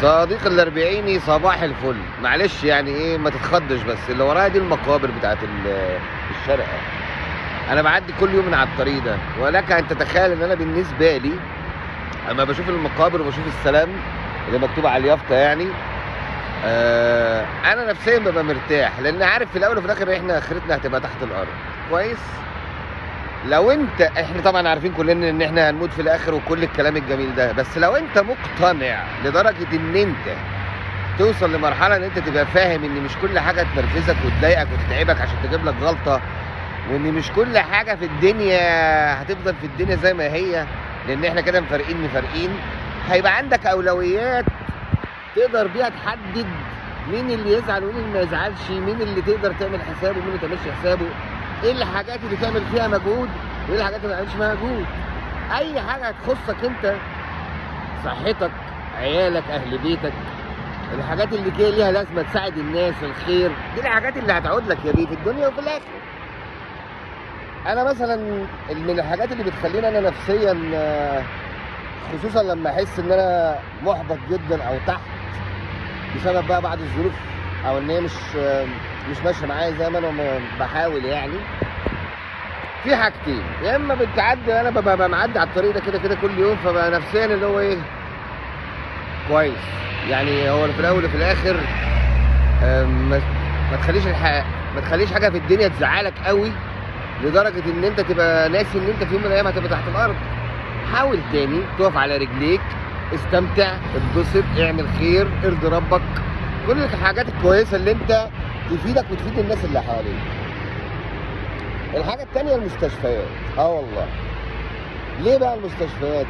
صديق الاربعيني صباح الفل معلش يعني ايه ما تتخضش بس اللي ورايا دي المقابر بتاعت ال- الشارقة انا بعدي كل يوم من على الطريق ده ولك ان تتخيل ان انا بالنسبة لي اما بشوف المقابر وبشوف السلام اللي مكتوب على اليافطة يعني آه انا نفسيا ببقى مرتاح لان عارف في الاول وفي الاخر احنا اخرتنا هتبقى تحت الارض كويس لو انت احنا طبعا عارفين كلنا ان احنا هنموت في الاخر وكل الكلام الجميل ده بس لو انت مقتنع لدرجه ان انت توصل لمرحله ان انت تبقى فاهم ان مش كل حاجه تنرفزك وتضايقك وتتعبك عشان تجيب لك غلطه وان مش كل حاجه في الدنيا هتفضل في الدنيا زي ما هي لان احنا كده مفارقين مفارقين هيبقى عندك اولويات تقدر بيها تحدد مين اللي يزعل ومين اللي ما يزعلش مين اللي تقدر تعمل حسابه ومين اللي ما تعملش حسابه ايه الحاجات اللي تعمل فيها مجهود وايه الحاجات اللي ما تعملش فيها مجهود اي حاجه هتخصك انت صحتك عيالك اهل بيتك الحاجات اللي كده ليها لازمه تساعد الناس الخير دي الحاجات اللي هتعود لك يا بيه في الدنيا وفي الاخره انا مثلا من الحاجات اللي بتخليني انا نفسيا آه، خصوصا لما احس ان انا محبط جدا او تحت بسبب بقى بعض الظروف او ان هي مش آه، مش ماشيه معايا زي ما انا م- بحاول يعني في حاجتين يا اما بتعدي انا ببقى ببقى معدي على الطريق ده كده كده كل يوم فبقى نفسيا اللي هو ايه كويس يعني هو في الاول وفي الاخر آه، ما ما تخليش الح... ما تخليش حاجه في الدنيا تزعلك قوي لدرجه ان انت تبقى ناسي ان انت في يوم من الايام هتبقى تحت الارض حاول تاني تقف على رجليك استمتع اتبسط اعمل خير ارضي ربك كل الحاجات الكويسه اللي انت تفيدك وتفيد الناس اللي حواليك الحاجه التانيه المستشفيات اه والله ليه بقى المستشفيات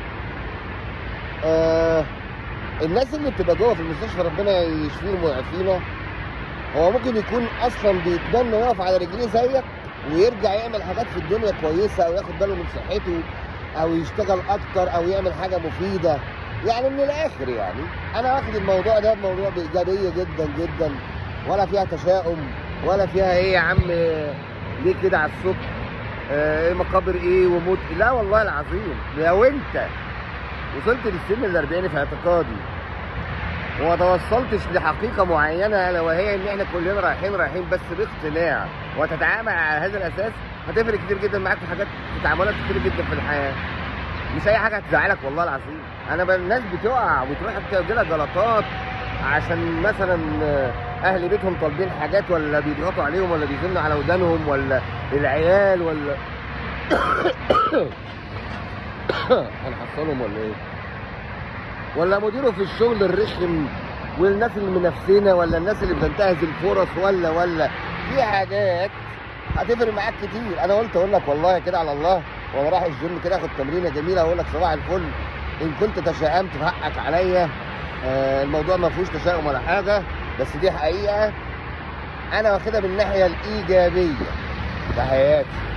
آه الناس اللي بتبقى جوه في المستشفى ربنا يشفيهم ويعافينا هو ممكن يكون اصلا بيتمنى يقف على رجليه زيك ويرجع يعمل حاجات في الدنيا كويسه او ياخد باله من صحته او يشتغل اكتر او يعمل حاجه مفيده يعني من الاخر يعني انا واخد الموضوع ده بموضوع بايجابيه جدا جدا ولا فيها تشاؤم ولا فيها ايه يا عم ليه كده على الصبح آه، ايه مقابر ايه وموت لا والله العظيم لو انت وصلت للسن الاربعيني في اعتقادي وما توصلتش لحقيقه معينه الا وهي ان احنا كلنا رايحين رايحين بس باقتناع وتتعامل على هذا الاساس هتفرق كتير جدا معاك في حاجات في تعاملات كتير جدا في الحياه مش اي حاجه هتزعلك والله العظيم انا بقى الناس بتقع وتروح تجيلها جلطات عشان مثلا اهل بيتهم طالبين حاجات ولا بيضغطوا عليهم ولا بيزنوا على ودانهم ولا العيال ولا هنحصلهم ولا ايه ولا مديره في الشغل الرخم والناس اللي منافسينا ولا الناس اللي بتنتهز الفرص ولا ولا في حاجات هتفرق معاك كتير انا قلت اقول لك والله كده على الله وانا رايح الجيم كده اخد تمرينه جميله اقول لك صباح الفل ان كنت تشائمت في حقك عليا آه، الموضوع ما فيهوش تشاؤم ولا حاجه بس دي حقيقه انا واخدها من الناحيه الايجابيه في حياتي